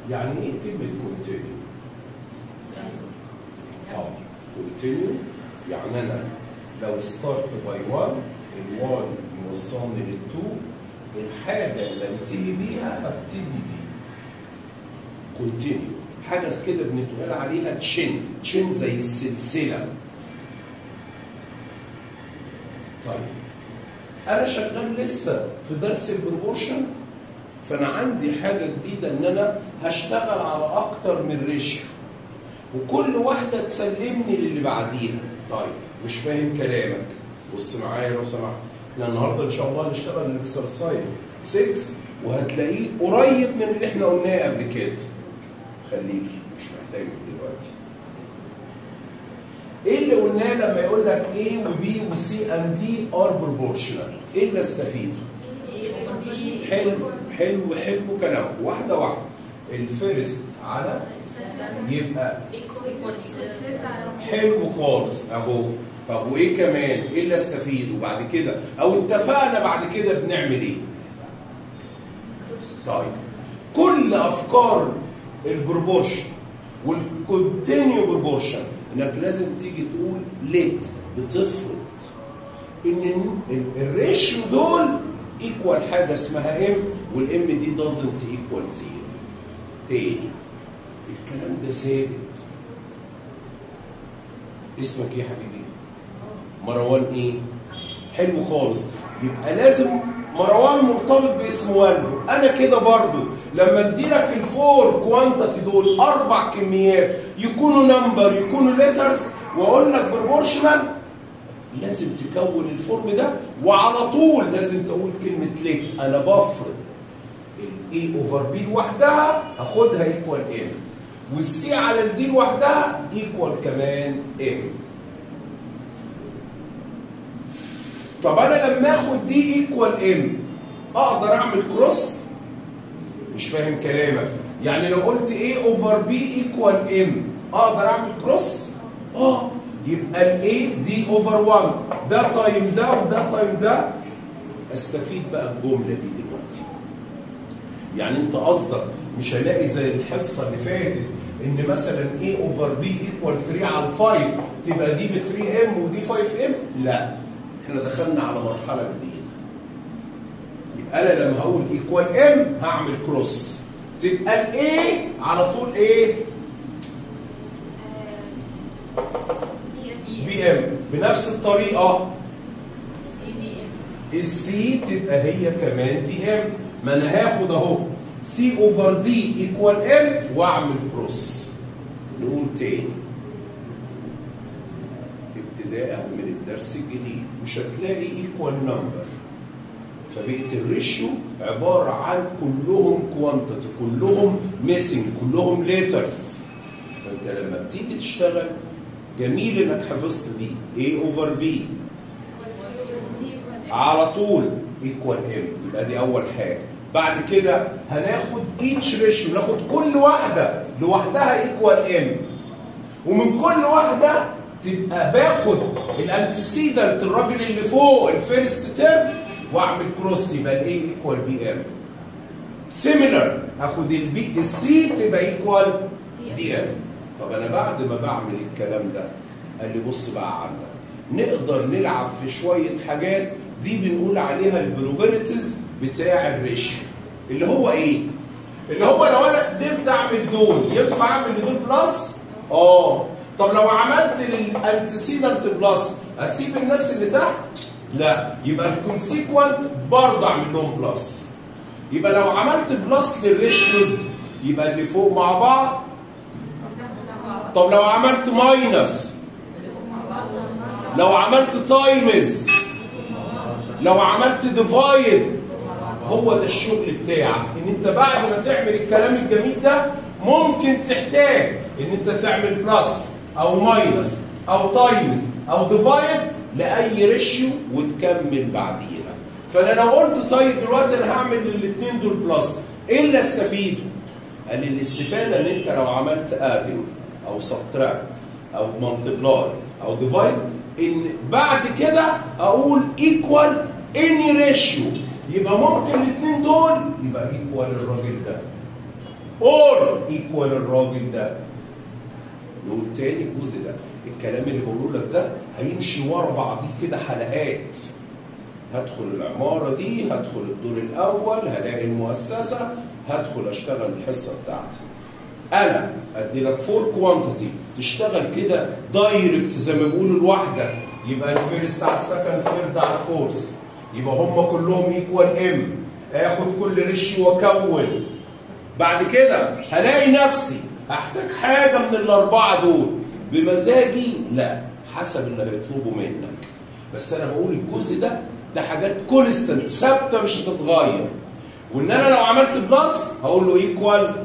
يعني ايه كلمه كونتينيو حاضر كونتينيو يعني انا لو ستارت باي 1 ال1 يوصلني لل2 الحاجه اللي انتهي بيها هبتدي بيها كونتينيو حاجه كده بنتقال عليها تشين تشين زي السلسله طيب انا شغال لسه في درس البروبورشن فانا عندي حاجه جديده ان انا هشتغل على اكتر من ريشيو وكل واحده تسلمني للي بعديها طيب مش فاهم كلامك بص معايا لو سمحت احنا النهارده ان شاء الله هنشتغل الاكسرسايز 6 وهتلاقيه قريب من اللي احنا قلناه قبل كده خليكي مش محتاجك دلوقتي ايه اللي قلناه لما يقول لك A و B و C and D are proportional ايه اللي استفيده حلو حلو حلو كلام واحده واحده الفيرست على يبقى حلو خالص اهو طب وايه كمان ايه اللي استفيده بعد كده او اتفقنا بعد كده بنعمل ايه طيب كل افكار البروبورشن والكونتينيو بروبورشن انك لازم تيجي تقول ليت بتفرض ان ال- الريشيو دول ايكوال حاجه اسمها ام والام دي دازنت ايكوال زيرو تاني الكلام ده ثابت اسمك ايه يا حبيبي؟ مروان ايه؟ حلو خالص يبقى لازم مروان مرتبط باسم والده انا كده برضو لما ادي لك الفور كوانتيتي دول اربع كميات يكونوا نمبر يكونوا ليترز واقول لك بروبورشنال لازم تكون الفورم ده وعلى طول لازم تقول كلمه ليت انا بفرض الاي اوفر بي لوحدها هاخدها ايكوال ام والسي على الدي لوحدها ايكوال كمان ام طب انا لما اخد دي ايكوال ام اقدر اعمل كروس مش فاهم كلامك يعني لو قلت A اوفر بي ايكوال ام اقدر اعمل كروس اه يبقى الاي دي اوفر 1 ده تايم ده وده تايم ده استفيد بقى الجمله دي دلوقتي يعني انت قصدك مش هلاقي زي الحصه اللي فاتت ان مثلا A اوفر بي ايكوال 3 على 5 تبقى دي ب 3 ام ودي 5 ام لا احنا دخلنا على مرحله جديده يبقى انا لما هقول ايكوال ام هعمل كروس تبقى الاي على طول ايه بي ام بنفس الطريقه السي تبقى هي كمان دي ام ما انا هاخد اهو سي اوفر دي ايكوال ام واعمل كروس نقول تاني ابتداء من الدرس الجديد مش هتلاقي ايكوال نمبر فبقت الريشيو عباره عن كلهم كوانتيتي كلهم ميسنج كلهم ليترز فانت لما بتيجي تشتغل جميل انك حفظت دي A اوفر B على طول ايكوال ام يبقى دي اول حاجه بعد كده هناخد ايتش ريشيو ناخد كل واحده لوحدها ايكوال ام ومن كل واحده تبقى باخد الانتسيدنت الراجل اللي فوق الفيرست تيرم واعمل كروس يبقى الاي ايكوال بي ام سيميلر اخد البي السي تبقى ايكوال دي ام طب انا بعد ما بعمل الكلام ده قال لي بص بقى عندك نقدر نلعب في شويه حاجات دي بنقول عليها البروبابيلتيز بتاع الريشيو اللي هو ايه؟ اللي هو لو انا قدرت اعمل دول ينفع اعمل لدول بلس؟ اه طب لو عملت للانتسيدنت بلس اسيب الناس اللي تحت؟ لا يبقى الكونسيكوانت برضه اعمل لهم بلس يبقى لو عملت بلس للريشيوز يبقى اللي فوق مع بعض طب لو عملت ماينس لو عملت تايمز لو عملت ديفايد هو ده الشغل بتاعك ان انت بعد ما تعمل الكلام الجميل ده ممكن تحتاج ان انت تعمل بلس او ماينس او تايمز او ديفايد لاي ريشيو وتكمل بعديها فانا لو قلت طيب دلوقتي انا هعمل للاثنين دول بلس ايه اللي استفيده؟ قال لي الاستفاده ان انت لو عملت ادنج او سبتراكت او مالتبلاي او ديفايد ان بعد كده اقول ايكوال اني ريشيو يبقى ممكن الاثنين دول يبقى ايكوال الراجل ده اور ايكوال الراجل ده نقول تاني الجزء ده الكلام اللي بقوله لك ده هيمشي ورا بعضيه كده حلقات هدخل العمارة دي هدخل الدور الأول هلاقي المؤسسة هدخل أشتغل الحصة بتاعتي أنا أدي لك فور كوانتيتي تشتغل كده دايركت زي ما بيقولوا لوحدك يبقى الفيرست على السكند ثيرد على الفورس يبقى هم كلهم ايكوال ام اخد كل ريش واكون بعد كده هلاقي نفسي هحتاج حاجه من الاربعه دول بمزاجي لا حسب اللي هيطلبوا منك بس انا بقول الجزء ده ده حاجات كونستنت ثابته مش هتتغير وان انا لو عملت بلس هقول له ايكوال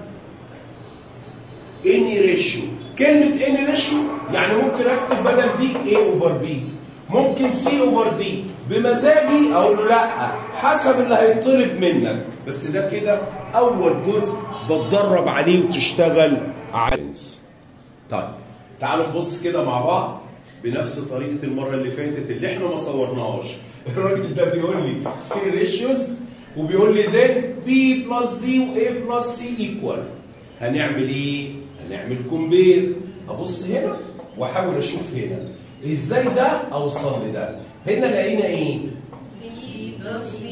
اني ريشيو كلمه اني ريشيو يعني ممكن اكتب بدل دي A اوفر بي ممكن سي اوفر دي بمزاجي اقول له لا حسب اللي هيطلب منك بس ده كده اول جزء بتدرب عليه وتشتغل عليه طيب تعالوا نبص كده مع بعض بنفس طريقه المره اللي فاتت اللي احنا ما صورناهاش الراجل ده بيقول لي في ريشيوز وبيقول لي then b بلس d و a بلس c equal هنعمل ايه؟ هنعمل كومبير ابص هنا واحاول اشوف هنا ازاي ده اوصل لده هنا لقينا ايه؟ في بلس في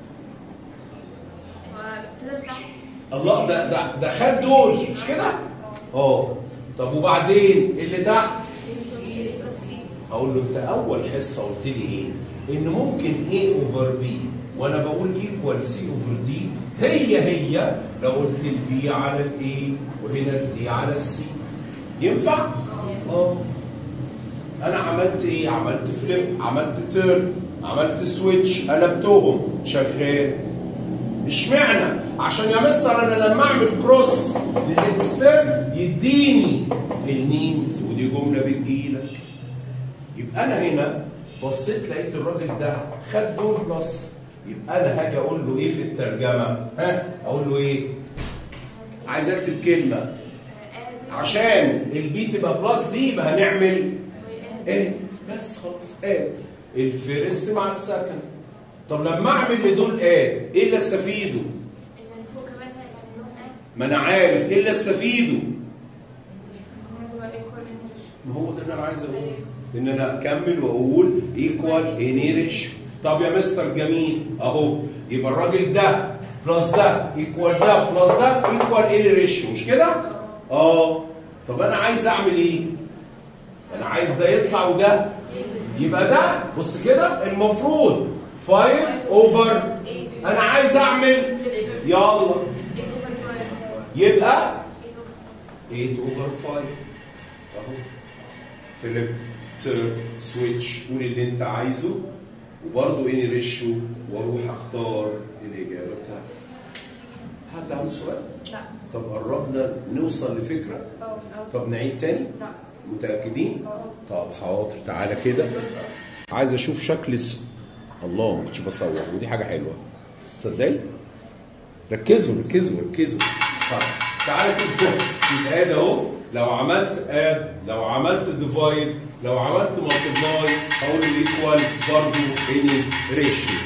وابتدى تحت الله ده ده ده خد دول مش كده؟ اه طب وبعدين اللي تحت في بلس سي اقول له انت اول حصه قلت لي ايه؟ ان ممكن A اوفر B وانا بقول ايكوال C اوفر D هي هي لو قلت البي على الاي وهنا الدي على السي ينفع؟ اه انا عملت ايه؟ عملت فليب عملت تيرن عملت سويتش قلبتهم شغال اشمعنى؟ عشان يا مستر انا لما اعمل كروس للاكسترن يديني المينز ودي جمله بتجيلك يبقى انا هنا بصيت لقيت الراجل ده خد دول بلس يبقى انا هاجي اقول له ايه في الترجمه؟ ها؟ اقول له ايه؟ عايز اكتب كلمه عشان البي تبقى بلس دي يبقى هنعمل ايه؟ بس خلاص ايه الفيرست مع السكند طب لما اعمل لدول ايه؟ ايه اللي استفيده؟ ان اللي فوق كمان هيبقى لهم ايه ما انا عارف ايه اللي استفيده؟ هتبقى ايكوال انجلش ما هو ده اللي انا عايز اقوله ان انا اكمل واقول ايكوال اني ريشيو طب يا مستر جميل اهو يبقى الراجل ده بلس ده ايكوال ده بلس ده ايكوال اني ريشيو مش كده؟ اه طب انا عايز اعمل ايه؟ انا عايز ده يطلع وده يبقى ده بص كده المفروض 5 اوفر انا عايز اعمل يلا يبقى 8 اوفر 5 اهو فليب تيرن سويتش قول اللي انت عايزه وبرضه اني ريشيو واروح اختار الاجابه بتاعتي حد عنده سؤال؟ لا طب قربنا نوصل لفكره اه طب نعيد تاني لا متاكدين؟ اه طب حاضر تعالى كده عايز اشوف شكل الس... الله ما كنتش بصور ودي حاجه حلوه تصدقي ركزوا ركزوا ركزوا طيب تعالى كده يبقى ادي اهو لو عملت اد لو عملت ديفايد لو عملت مالتبلاي هقول الايكوال برضه اني ريشيو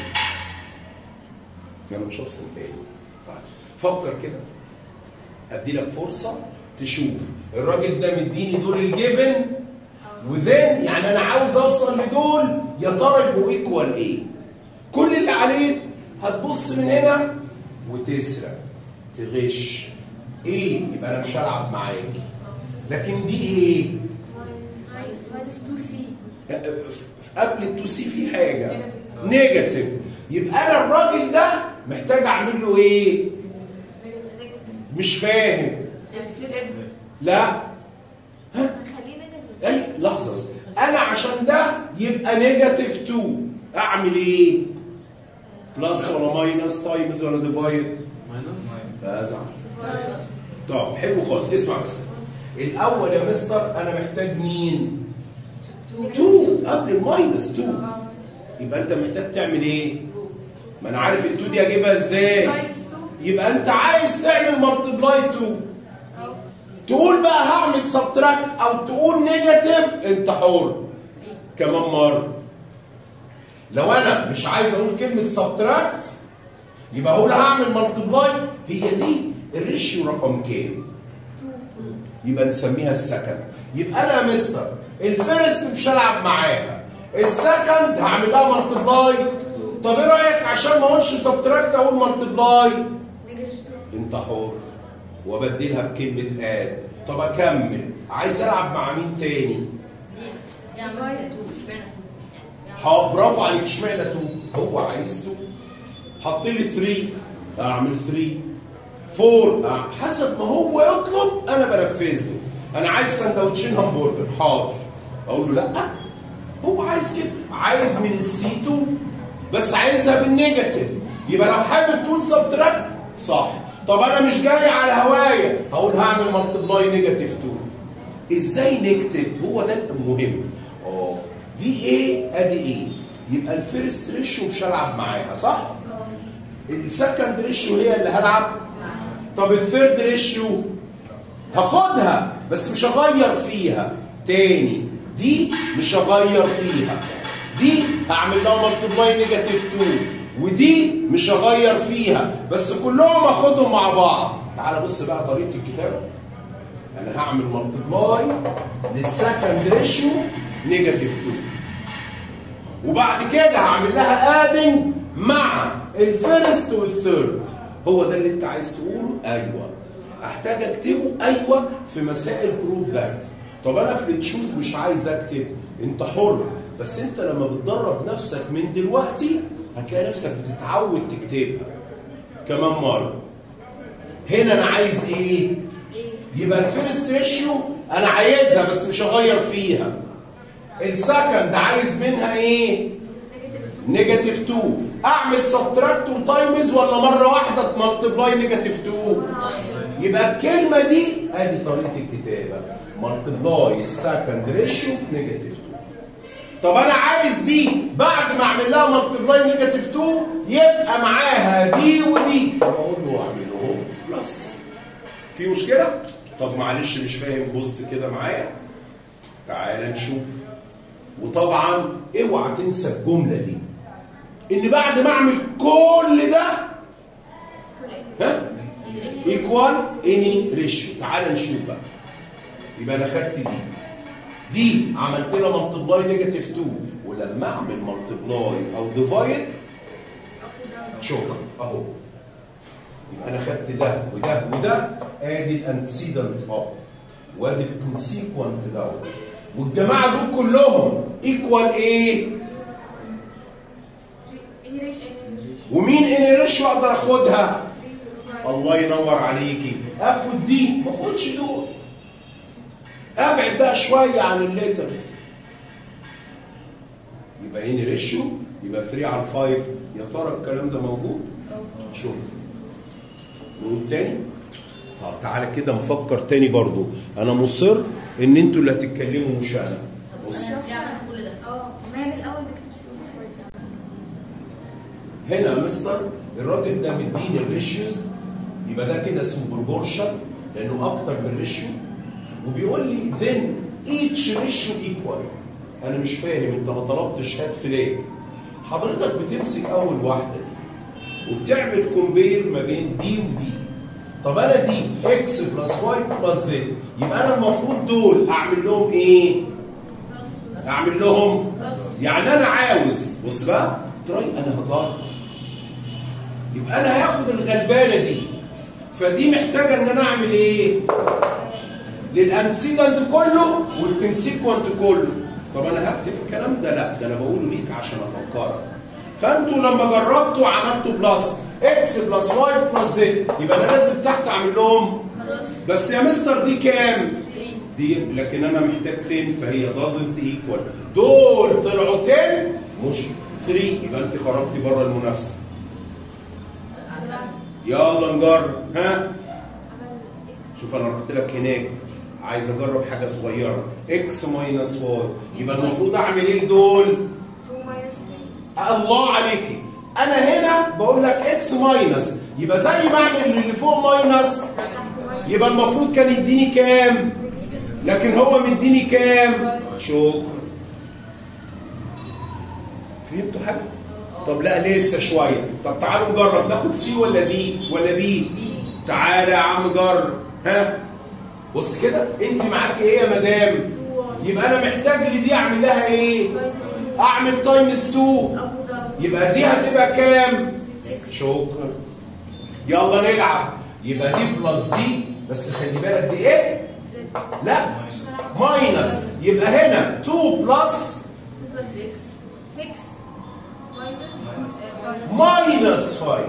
انا مش هفصل تاني طيب فكر كده ادي لك فرصه تشوف الراجل ده مديني دول الجيفن وذن يعني انا عاوز اوصل لدول يا ترى يبقوا ايكوال ايه كل اللي عليك هتبص من هنا وتسرق تغش ايه يبقى انا مش هلعب معاك لكن دي ايه ماينس 2 سي قبل التو سي في حاجه نيجاتيف يبقى انا الراجل ده محتاج اعمل له ايه مش فاهم لا خلينا نجد أي لحظه بس انا عشان ده يبقى نيجاتيف 2 اعمل ايه بلس ولا ماينس تايمز ولا ديفايد بزعل طب حلو خالص اسمع بس الاول يا مستر انا محتاج مين 2 قبل الماينس 2 يبقى انت محتاج تعمل ايه ما انا عارف ال 2 دي اجيبها ازاي تايمز 2 يبقى انت عايز تعمل مالتبلاي 2 اه تقول بقى هعمل سبتراكت او تقول نيجاتيف انت حر كمان مره لو انا مش عايز اقول كلمه سبتراكت يبقى اقول هعمل مالتبلاي هي دي الريشيو رقم كام 2 يبقى نسميها السكند يبقى انا يا مستر الفيرست مش هلعب معاها السكند هعمل لها مالتبلاي طب ايه رايك عشان ما اقولش سبتراكت اقول مالتبلاي نيجاتيف 2 انت حر وابدلها بكلمه اد طب اكمل عايز العب مع مين تاني يعني ما تو اشمعنى تو؟ ها برافو عليك اشمعنى 2 هو عايز 2 حط لي 3 اعمل 3 4 أع- حسب ما هو يطلب انا بنفذ له انا عايز سندوتشين همبرجر حاضر اقول له لا هو عايز كده عايز من السي 2 بس عايزها بالنيجاتيف يبقى لو حابب تقول سبتراكت صح طب انا مش جاي على هوايه هقول هعمل مالتبلاي نيجاتيف 2 ازاي نكتب هو ده المهم اه دي ايه ادي ايه يبقى الفيرست ريشيو مش هلعب معاها صح السكند ريشيو هي اللي هلعب طب الثيرد ريشيو هاخدها بس مش هغير فيها تاني دي مش هغير فيها دي هعمل لها مالتبلاي نيجاتيف 2 ودي مش هغير فيها بس كلهم اخدهم مع بعض تعال بص بقى طريقه الكتابه انا هعمل مالتبلاي للسكند ريشيو نيجاتيف 2 وبعد كده هعمل لها ادنج مع الفيرست والثيرد هو ده اللي انت عايز تقوله ايوه احتاج اكتبه ايوه في مسائل بروف ذات طب انا في التشوز مش عايز اكتب انت حر بس انت لما بتدرب نفسك من دلوقتي هتلاقي نفسك بتتعود تكتبها كمان مره هنا انا عايز ايه ايه يبقى الفيرست ريشيو انا عايزها بس مش هغير فيها السكند عايز منها ايه نيجاتيف 2 نيجاتيف 2 اعمل سبتراكت وتايمز ولا مره واحده مالتبلاي نيجاتيف 2 يبقى الكلمه دي ادي طريقه الكتابه مالتبلاي السكند ريشيو في نيجاتيف 2 طب انا عايز دي بعد ما اعمل لها مالتبلاي نيجاتيف 2 يبقى معاها دي ودي اقول له اعمل له بلس في مشكله طب معلش مش فاهم بص كده معايا تعال نشوف وطبعا اوعى تنسى الجمله دي ان بعد ما اعمل كل ده ها ايكوال اني ريشيو تعال نشوف بقى يبقى انا خدت دي دي عملت لها مالتبلاي نيجاتيف 2 ولما اعمل مالتبلاي او ديفايد شكرا اهو يبقى انا خدت ده وده وده ادي الانتسيدنت اب وادي الكونسيكونت دوت والجماعه دول كلهم ايكوال ايه؟ اني ريش ومين اني ريشيو اقدر اخدها؟ 3 الله ينور عليكي اخد دي ما اخدش دول ابعد بقى شويه عن الليترز يبقى هنا ريشيو يبقى 3 على 5 يا ترى الكلام ده موجود؟ شوف نقول تاني طب تعالى كده نفكر تاني برضو انا مصر ان انتوا اللي هتتكلموا مش انا بص ليه عملت كل ده؟ اه ما من الاول نكتب سي هنا يا مستر الراجل ده مديني الريشيوز يبقى ده كده اسمه بروبورشن لانه اكتر من ريشيو وبيقول لي then each ratio equal انا مش فاهم انت ما طلبتش هات في ليه حضرتك بتمسك اول واحده دي وبتعمل كومبير ما بين دي ودي طب انا دي اكس بلس واي بلس زد يبقى انا المفروض دول اعمل لهم ايه؟ اعمل لهم يعني انا عاوز بص بقى تراي انا هجرب يبقى انا هاخد الغلبانه دي فدي محتاجه ان انا اعمل ايه؟ للانسيدنت كله والكونسيكونت كله طب انا هكتب الكلام ده لا ده انا بقوله ليك عشان افكرك فانتوا لما جربتوا عملتوا بلس اكس بلس واي بلس زد يبقى انا لازم تحت اعمل لهم بس يا مستر دي كام؟ دي لكن انا محتاج 10 فهي دازنت ايكوال دول طلعوا 10 مش 3 يبقى انت خرجتي بره المنافسه يلا نجرب ها عمل اكس شوف انا رحت لك هناك عايز اجرب حاجه صغيره اكس ماينس واي يبقى المفروض اعمل ايه دول 2 ماينس 3 الله عليكي انا هنا بقول لك اكس ماينس يبقى زي ما اعمل اللي فوق ماينس تحت ماينس يبقى المفروض كان يديني كام لكن هو مديني كام شكرا فهمتوا حاجه طب لا لسه شويه طب تعالوا نجرب ناخد سي ولا دي ولا بي تعالى يا عم جر ها بص كده انت معاكي ايه يا مدام يبقى انا محتاج لدي اعمل لها ايه اعمل تايمز 2 ابو ظبي يبقى دي هتبقى كام شكرا يلا نلعب يبقى دي بلس دي بس خلي بالك دي ايه لا ماينس يبقى هنا 2 بلس 2 بلس 6 6 ماينس ماينس 5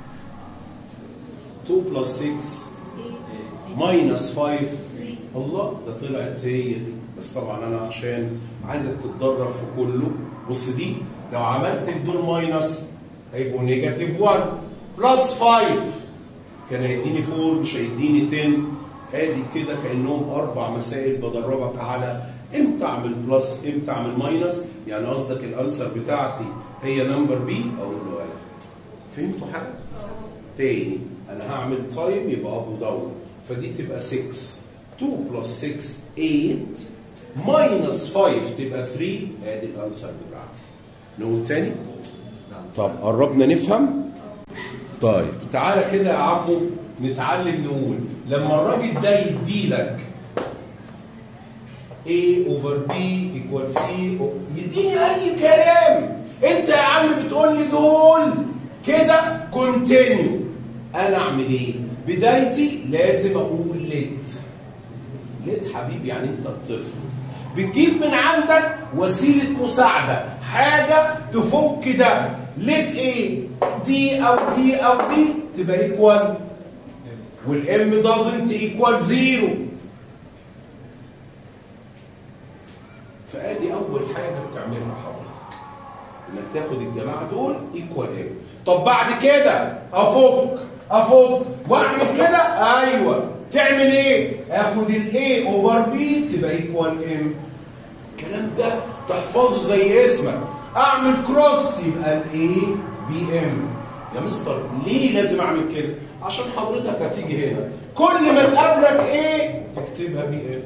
2 بلس 6 ماينس 5 3 الله ده طلعت هي دي بس طبعا انا عشان عايزك تتدرب في كله بص دي لو عملت دول ماينس هيبقوا نيجاتيف 1 بلس 5 كان هيديني 4 مش هيديني 10 ادي كده كانهم اربع مسائل بدربك على امتى اعمل بلس امتى اعمل ماينس يعني قصدك الانسر بتاعتي هي نمبر بي او له ايه فهمتوا حاجه؟ تاني انا هعمل تايم يبقى اب وداون فدي تبقى 6 2 بلس 6 8 ماينس 5 تبقى 3 ادي الانسر بتاعتي نقول تاني طب قربنا نفهم طيب تعالى كده يا عمو نتعلم نقول لما الراجل ده يديلك A over B equal C يديني أي كلام أنت يا عم بتقول لي دول كده كونتينيو أنا أعمل إيه؟ بدايتي لازم أقول ليت ليت حبيبي يعني أنت الطفل بتجيب من عندك وسيلة مساعدة حاجة تفك ده ليت إيه؟ دي أو دي أو دي تبقى إيكوال والام doesn't equal زيرو فادي اول حاجه بتعملها حضرتك انك تاخد الجماعه دول ايكوال ام طب بعد كده افك افك واعمل كده ايوه تعمل ايه اخد الاي اوفر بي تبقى ايكوال ام الكلام ده تحفظه زي اسمك اعمل كروس يبقى الاي بي ام يا مستر ليه لازم اعمل كده عشان حضرتك هتيجي هنا كل ما تقابلك ايه تكتبها بي ام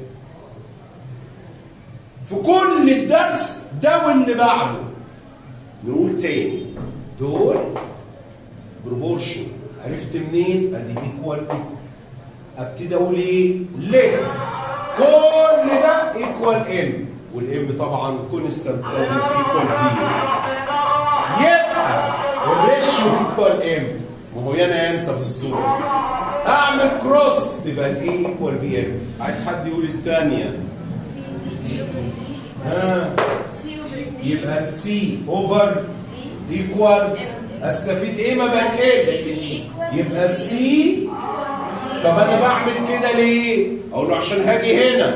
في كل الدرس ده واللي بعده نقول تاني دول بروبورشن عرفت منين ادي ايكوال ابتدي اقول ايه ليت كل ده ايكوال ام والام طبعا كونستانت لازم ايكوال زيرو يبقى الريشيو ايكوال ام ما هو انا انت في الصوره اعمل كروس تبقى الايه ايكوال بي ام عايز حد يقول الثانيه ها يبقى سي اوفر ايكوال استفيد ايه ما بقلش يبقى السي طب انا بعمل كده ليه اقول له عشان هاجي هنا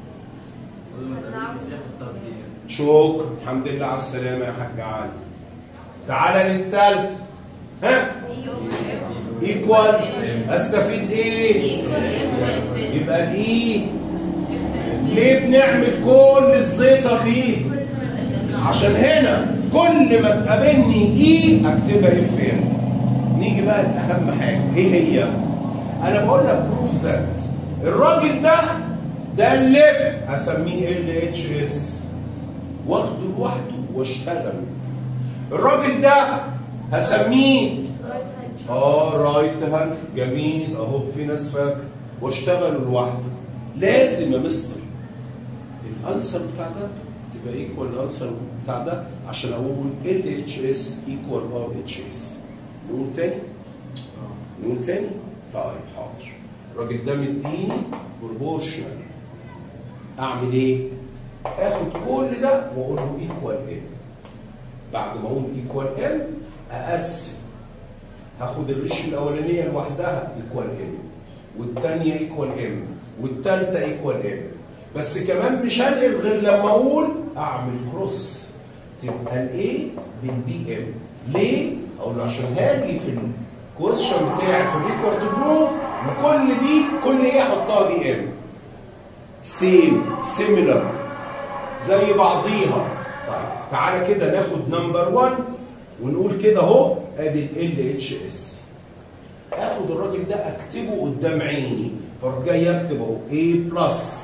شكرا الحمد لله على السلامه يا حاج علي تعالى للثالث ها ايكوال استفيد ايه يبقى الاي ليه بنعمل كل الزيطه دي عشان هنا كل ما تقابلني اي اكتبها اف ام نيجي بقى لاهم حاجه ايه هي انا بقول لك بروف ذات الراجل ده ده الليف هسميه ال اتش اس واخده لوحده واشتغل الراجل ده هسميه اه رايت هاند جميل اهو في ناس فاكر واشتغلوا لوحده لازم يا مستر الانسر بتاع ده تبقى ايكوال الانسر بتاع ده عشان اقول ال اتش اس ايكوال ار اتش اس نقول تاني نقول تاني طيب حاضر الراجل ده مديني بروبورشنال اعمل ايه اخد كل ده واقول له ايكوال ام بعد ما اقول ايكوال ام اقسم هاخد الريش الاولانيه لوحدها ايكوال ام والثانيه ايكوال ام والثالثه ايكوال ام بس كمان مش هنقل غير لما اقول اعمل كروس تبقى الايه بالبي ام ليه؟ اقول له عشان هاجي في الكويشن بتاعي في الريكورد بروف وكل بي كل ايه احطها بي ام سيم سيميلر زي بعضيها طيب تعالى كده ناخد نمبر 1 ونقول كده اهو ادي ال اتش اس اخد الراجل ده اكتبه قدام عيني فاروح جاي اكتب اهو A بلس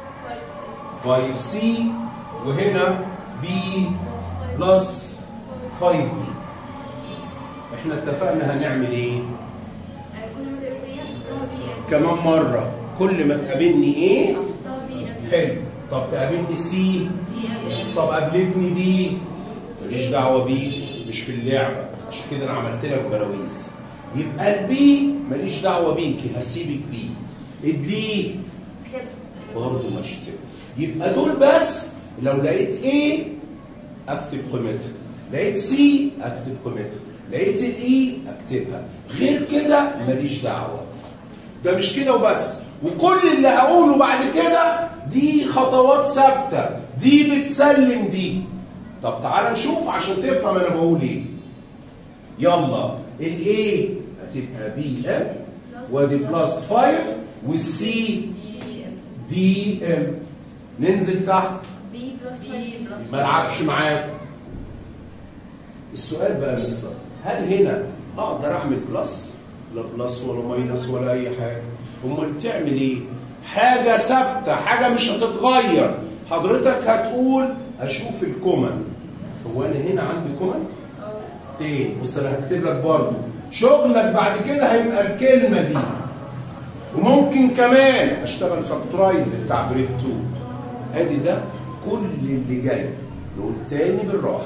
5C وهنا B بلس 5D احنا اتفقنا هنعمل ايه؟ كل ما تبقى كمان مره كل ما تقابلني ايه طب بي ام حلو طب تقابلني سي دي ام طب قابلتني بي ماليش دعوه بيه مش في اللعبه عشان كده انا عملت لك براويز يبقى البي ماليش دعوه بيكي هسيبك بيه الدي كده برضه ماشي سيب يبقى دول بس لو لقيت ايه اكتب قيمتها لقيت سي اكتب قيمتها لقيت الاي اكتبها غير كده ماليش دعوه ده مش كده وبس وكل اللي هقوله بعد كده دي خطوات ثابته دي بتسلم دي طب تعال نشوف عشان تفهم انا بقول ايه يلا الاي هتبقى بي ام وادي بلس 5 والسي دي ام دي ام ننزل تحت بي بلس بي بلس ما العبش معاكم السؤال بقى يا مستر هل هنا اقدر اعمل بلس لا بلس ولا ماينس ولا اي حاجه امال تعمل ايه حاجه ثابته حاجه مش هتتغير حضرتك هتقول اشوف الكومن هو انا هنا عندي كومن اه تاني بص انا هكتب لك برضه شغلك بعد كده هيبقى الكلمه دي وممكن كمان اشتغل فاكتورايز بتاع بريد 2 ادي ده كل اللي جاي نقول تاني بالراحه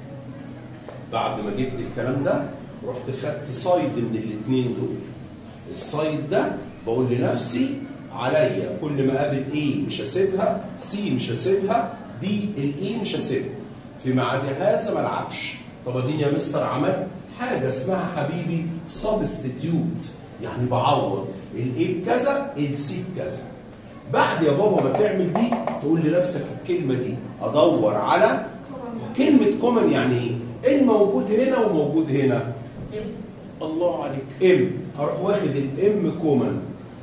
بعد ما جبت الكلام ده رحت خدت سايد من الاثنين دول السايد ده بقول لنفسي عليا كل ما اقابل ايه مش هسيبها سي مش هسيبها دي الاي مش هسيبها فيما عدا هذا ما العبش طب اديني يا مستر عملت حاجه اسمها حبيبي سبستيتيوت يعني بعوض الاي بكذا السي بكذا بعد يا بابا ما تعمل دي تقول لنفسك الكلمه دي ادور على كلمه كومن يعني ايه الموجود هنا وموجود هنا الله عليك ام اروح واخد الام كومن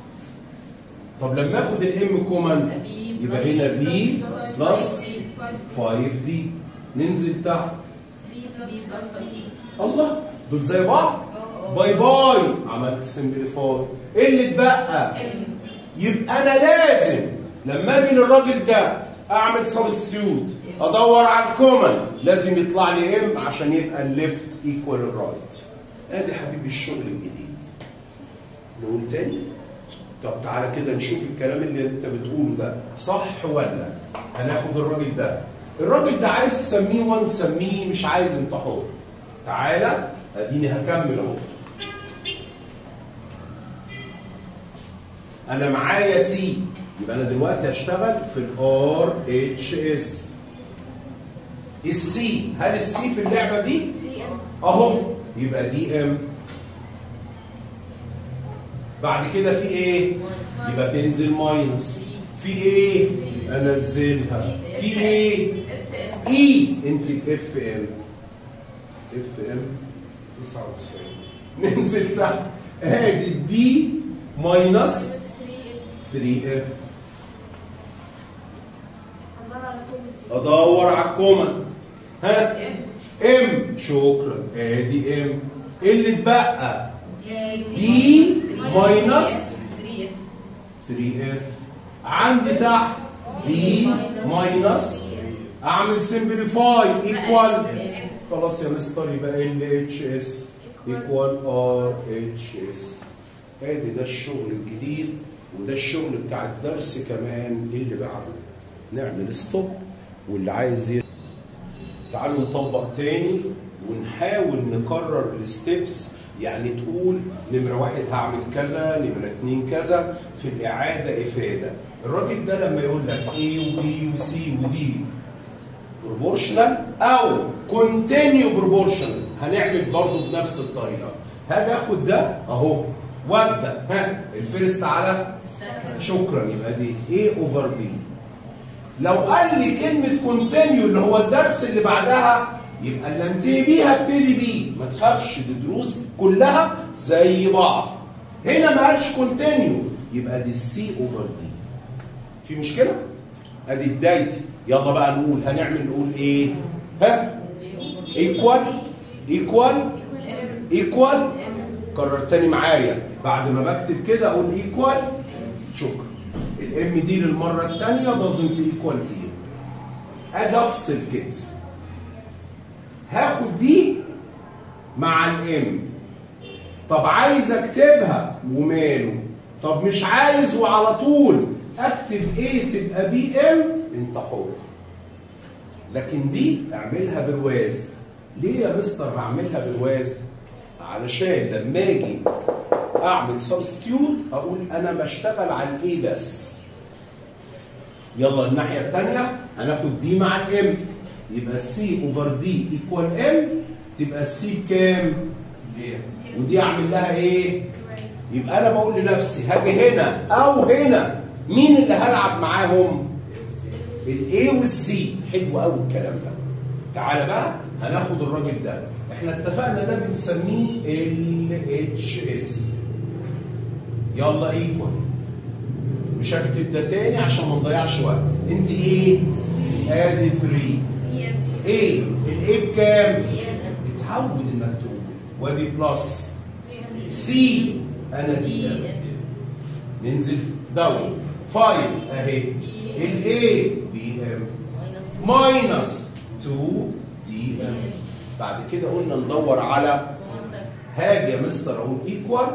طب لما اخد الام كومن بي يبقى هنا بي بلس 5 دي ننزل تحت بي بي بلس بلس دي الله دول زي بعض اه باي باي عملت سمبليفاي ايه اللي اتبقى ام يبقى انا لازم لما اجي للراجل ده اعمل سبستيوت ادور على الكومن لازم يطلع لي ام عشان يبقى الليفت ايكوال الرايت ادي حبيبي الشغل الجديد نقول تاني طب تعالى كده نشوف الكلام اللي انت بتقوله ده صح ولا هناخد الراجل ده الراجل ده عايز تسميه 1 سميه مش عايز انت حر تعالى اديني هكمل اهو انا معايا سي يبقى انا دلوقتي هشتغل في الار اتش اس السي هل السي في اللعبه دي دي ام اهو يبقى دي ام بعد كده في ايه يبقى تنزل ماينس في ايه انزلها في ايه اف ام اي انت اف ام اف ام 99 ننزل تحت ادي الدي ماينس 3 ام 3 اف عباره على كومن ادور على الكومن ها ام ام شكرا ادي ام ايه اللي اتبقى دي دي ماينس 3 اف 3 اف عندي تحت دي ماينس اعمل سمبليفاي ايكوال خلاص يا مستر يبقى ال اتش اس ايكوال ار اتش اس ادي ده الشغل الجديد وده الشغل بتاع الدرس كمان اللي بعده نعمل ستوب واللي عايز ي... تعالوا نطبق تاني ونحاول نكرر الستبس يعني تقول نمرة واحد هعمل كذا نمرة اتنين كذا في الإعادة إفادة الراجل ده لما يقول لك A و B و C و D بروبورشنال او كونتينيو بروبورشنال هنعمل برضه بنفس الطريقه هاجي اخد ده اهو وابدا ها الفيرست على شكرا يبقى دي A اوفر B لو قال لي كلمه كونتينيو اللي هو الدرس اللي بعدها يبقى اللي انتهي بيها ابتدي بيه ما تخافش دي دروس كلها زي بعض هنا ما قالش كونتينيو يبقى دي سي اوفر دي في مشكله ادي بدايتي يلا بقى نقول هنعمل نقول ايه ها ايكوال ايكوال ايكوال ام ايكوال كرر تاني معايا بعد ما بكتب كده اقول ايكوال شكرا الام دي للمره الثانيه doesn't equal زيرو اجي افصل كده هاخد دي مع الام طب عايز اكتبها وماله طب مش عايز وعلى طول اكتب ايه تبقى بي ام انت حر لكن دي اعملها برواز ليه يا مستر بعملها برواز علشان لما اجي اعمل سبستيوت اقول انا بشتغل على الايه بس يلا الناحيه الثانيه هناخد دي مع الام يبقى السي اوفر دي ايكوال ام تبقى السي بكام ودي اعمل لها ايه يبقى انا بقول لنفسي هاجي هنا او هنا مين اللي هلعب معاهم الاي والسي حلو قوي الكلام ده تعالى بقى هناخد الراجل ده احنا اتفقنا ده بنسميه ال اتش اس يلا ايكوال مش هكتب ده تاني عشان ما نضيعش وقت انت ايه ادي 3 بي ام ايه الايه بكام اتعود انك تقول وادي بلس سي انا دي ام ننزل داون 5 اهي الاي بي ام ماينس 2 دي ام بعد كده قلنا ندور على هاجي يا مستر اقول ايكوال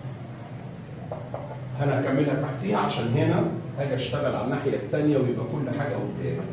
انا هكملها تحتيها عشان هنا هاجي اشتغل على الناحيه الثانيه ويبقى كل حاجه قدامك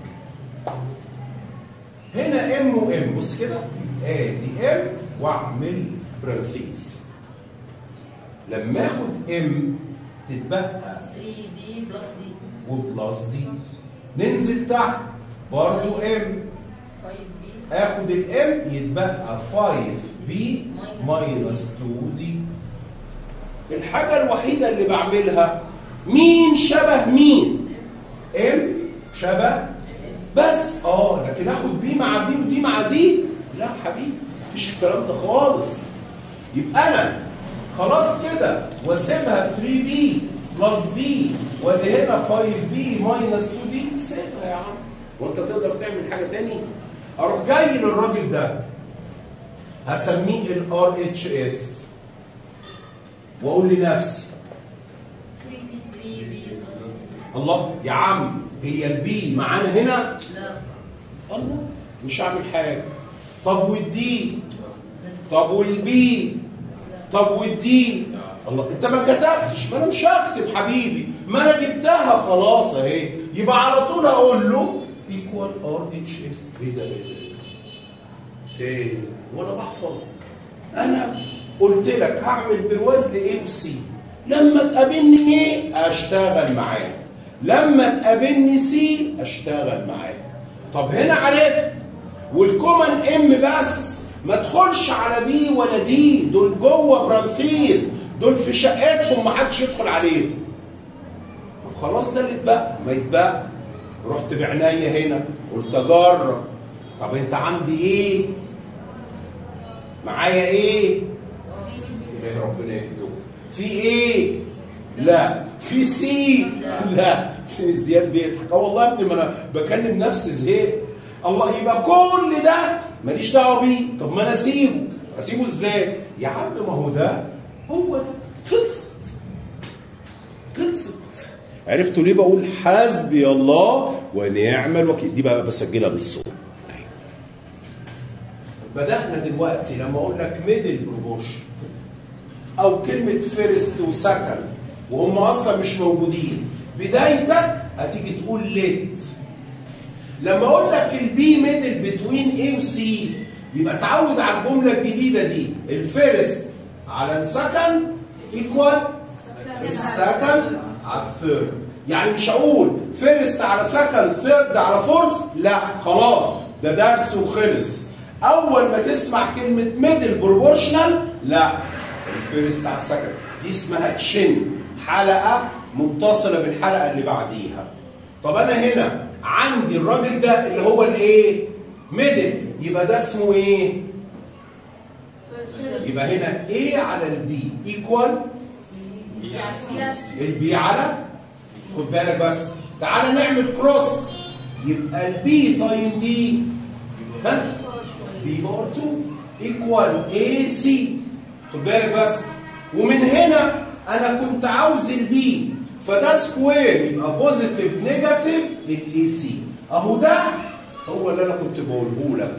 هنا ام وام بص كده ادي ام واعمل برانثيز لما اخد ام تتبقى 3 دي بلس دي وبلس دي ننزل تحت برضو ام 5 بي اخد الام يتبقى 5 بي ماينس 2 دي الحاجة الوحيدة اللي بعملها مين شبه مين؟ ام شبه بس اه لكن اخد بي مع بي ودي مع دي لا حبيبي مفيش الكلام ده خالص يبقى انا خلاص كده واسيبها 3 بي بلس دي وادي هنا 5 بي ماينس 2 دي سيبها يا عم وانت تقدر تعمل حاجه تاني اروح جاي للراجل ده هسميه الار اتش اس واقول لنفسي 3 بي 3 بي بلس الله يا عم هي البي معانا هنا لا الله مش هعمل حاجه طب والدي بس طب والبي طب والدي الله انت ما كتبتش ما انا مش هكتب حبيبي ما انا جبتها خلاص اهي يبقى على طول اقول له ايكوال ار اتش اس ايه ده ايه ده تاني وانا بحفظ انا قلت لك هعمل برواز لايه وسي لما تقابلني ايه اشتغل معاه لما تقابلني سي اشتغل معاه طب هنا عرفت والكومن ام بس ما تدخلش على بي ولا دي دول جوه برانثيز دول في شقتهم ما حدش يدخل عليهم طب خلاص ده اللي اتبقى ما يتبقى رحت بعناية هنا قلت اجرب طب انت عندي ايه معايا ايه اله ربنا يهدوه في ايه لا في سي لا في زياد بيضحك اه والله يا ابني ما انا بكلم نفسي زهقت الله يبقى كل ده ماليش دعوه بيه طب ما انا اسيبه اسيبه ازاي يا عم ما هو ده هو ده خلصت خلصت عرفتوا ليه بقول حسبي الله ونعم الوكيل دي بقى بسجلها بالصوت أهي. بدأنا دلوقتي لما اقول لك ميدل بروبوشن او كلمه فيرست وسكند وهم اصلا مش موجودين بدايتك هتيجي تقول ليت لما اقول لك البي ميدل بتوين اي وسي يبقى تعود على الجمله الجديده دي الفيرست على السكند ايكوال السكند على الثيرد يعني مش هقول فيرست على سكند ثيرد على فورث لا خلاص ده درس وخلص اول ما تسمع كلمه ميدل بروبورشنال لا الفيرست على السكند دي اسمها تشن حلقه متصله بالحلقه اللي بعديها طب انا هنا عندي الراجل ده اللي هو الايه ميدل يبقى ده اسمه ايه يبقى هنا ايه على البي ايكوال البي على خد بالك بس تعالى نعمل كروس يبقى البي تايم بي ها بي باور 2 ايكوال اي سي خد بالك بس ومن هنا انا كنت عاوز البي فده سكوير يبقى بوزيتيف نيجاتيف الاي سي اهو ده هو اللي انا كنت بقوله لك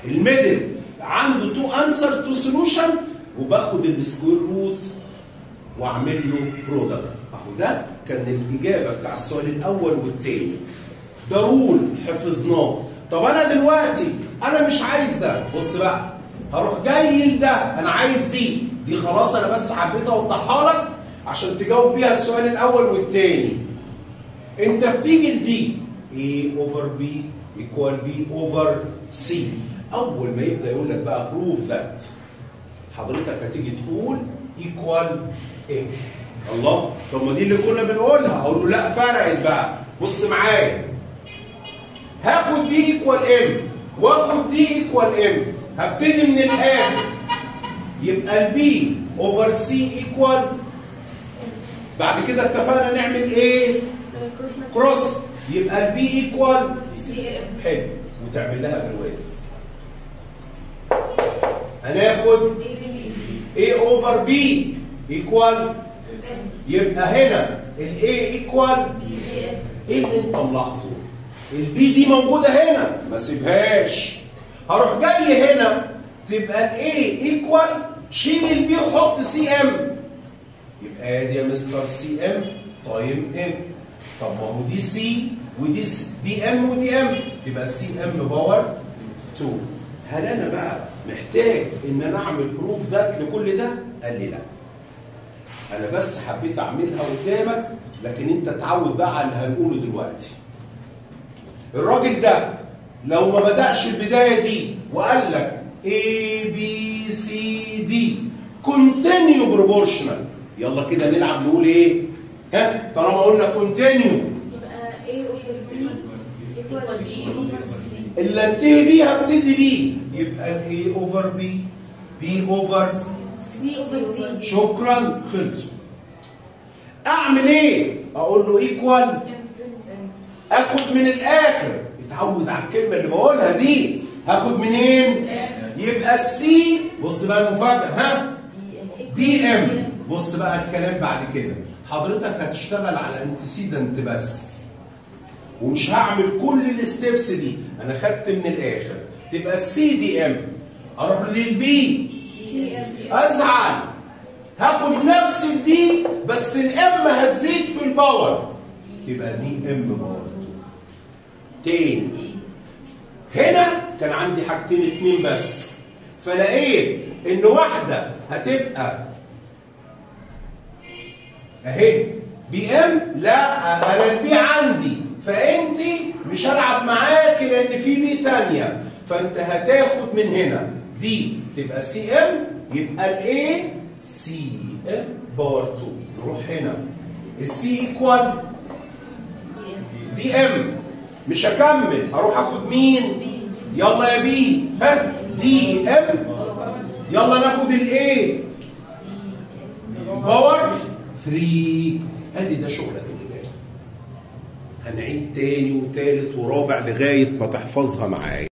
الميدل عنده تو انسر تو سولوشن وباخد السكوير روت واعمل له برودكت اهو ده كان الاجابه بتاع السؤال الاول والثاني ده رول حفظناه طب انا دلوقتي انا مش عايز ده بص بقى هروح جاي لده انا عايز دي دي خلاص انا بس حبيت اوضحها لك عشان تجاوب بيها السؤال الاول والثاني انت بتيجي لدي A over B equal B over C اول ما يبدا يقول لك بقى prove that حضرتك هتيجي تقول equal A الله طب ما دي اللي كنا بنقولها اقول له لا فرقت بقى بص معايا هاخد دي ايكوال ام واخد دي ايكوال ام هبتدي من الاخر يبقى البي اوفر سي ايكوال بعد كده اتفقنا نعمل ايه كروس ماتش. كروس يبقى البي ايكوال سي ام حلو وتعمل لها برواز هناخد اي بي A اوفر B ايكوال ام يبقى هنا ال A ايكوال اي ام ايه اللي انت ملاحظه؟ البي دي موجوده هنا ما سيبهاش هروح جاي هنا تبقى الاي ايكوال شيل البي وحط سي ام يبقى ادي يا مستر سي ام تايم ام طب ما هو دي سي ودي س- دي ام ودي ام يبقى سي ام باور 2 هل انا بقى محتاج ان انا اعمل بروف ذات لكل ده؟ قال لي لا انا بس حبيت اعملها قدامك لكن انت اتعود بقى على اللي هنقوله دلوقتي الراجل ده لو ما بدأش البداية دي وقال لك A B C D continue proportional يلا كده نلعب نقول ايه ها طالما قلنا continue يبقى اي اوفر بي equal B over C. اللي انتهي بيه هبتدي بيه يبقى ال A over B B over سي اوفر دي شكرا خلصوا اعمل ايه اقول له ايكوال اخد من الاخر اتعود على الكلمه اللي بقولها دي هاخد منين يبقى السي بص بقى المفاجاه ها دي ام بص بقى الكلام بعد كده حضرتك هتشتغل على انتسيدنت بس ومش هعمل كل الستبس دي انا خدت من الاخر تبقى السي دي ام اروح للبي سي ام ازعل هاخد نفس الدي بس الام هتزيد في الباور يبقى دي ام باور 2 تاني هنا كان عندي حاجتين اتنين بس فلقيت ان واحده هتبقى اهي بي ام لا انا البي عندي فانت مش هلعب معاك لان في بي تانية فانت هتاخد من هنا دي تبقى سي ام يبقى الاي سي ام باور 2 نروح هنا السي ايكوال دي ام مش هكمل هروح اخد مين يلا يا بي ها دي ام يلا ناخد الايه باور 3 ادي ده شغلك اللي جاي هنعيد تاني وتالت ورابع لغايه ما تحفظها معايا